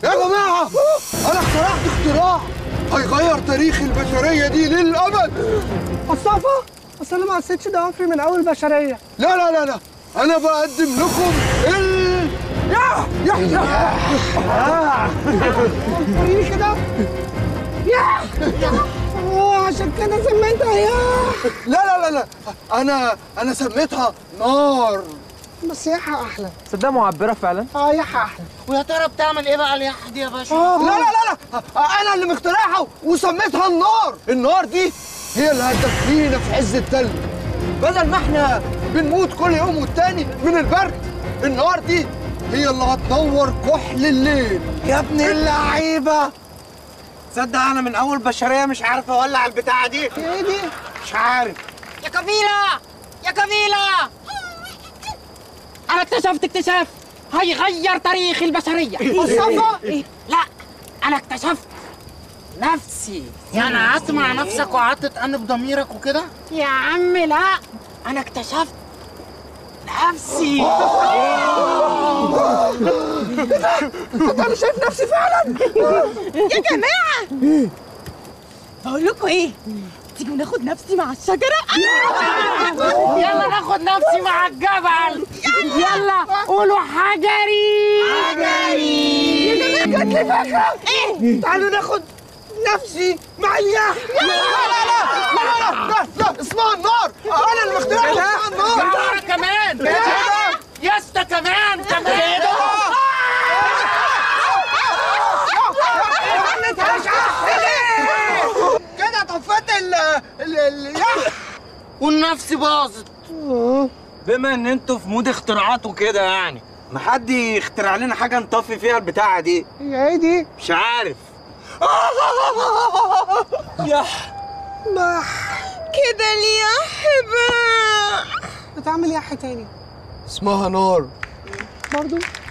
يا جماعة أنا اخترعت اختراع هيغير تاريخ البشرية دي للأبد مصطفى اصل انا ما قصيتش ضوافري من اول بشريه لا لا لا لا أنا بقدم لكم ال يا يا يا وريني كده يا اه عشان كده سميتها يا لا لا لا لا أنا أنا سميتها نار بس ياحة احلى صدق معبره فعلا اه ياحة احلى ويا ترى بتعمل ايه بقى اليحة دي يا باشا؟ اه لا لا لا لا أنا اللي مخترعها وسميتها النار النار دي هي اللي هتدفينا في عز التلج بدل ما احنا بنموت كل يوم والتاني من البرد النار دي هي اللي هتنور كحل الليل يا ابن اللعيبة تصدق انا من اول بشرية مش عارف اولع البتاعة دي ايه دي مش عارف يا كفيلة يا كفيلة أنا اكتشفت اكتشاف هيغير تاريخ البشرية مصطفى لا أنا اكتشفت نفسي يعني قعدت مع نفسك وقعدت تأنب ضميرك وكده؟ يا عم لا أنا اكتشفت نفسي انا شايف نفسي فعلا يا جماعة بقول لكم ايه تيجوا ناخد نفسي مع الشجرة يلا ناخد نفسي مع الجبل يلا قولوا حجري يا جماعة جات لي فكرة ايه تعالوا ناخد نفسي مع الياح لا لا لا لا لا اسمها النار انا اللي مخترعها اسمها النار نار كمان يا اسطى كمان كمان كده طفيت ال ال الياح والنفس باظت بما ان انتوا في مود اختراعات وكده يعني ما حد يخترع لنا حاجه نطفي فيها البتاعه دي هي ايه دي مش عارف يا ما كده ليه يا حبا بتعمل ياحة تاني اسمها نار برضو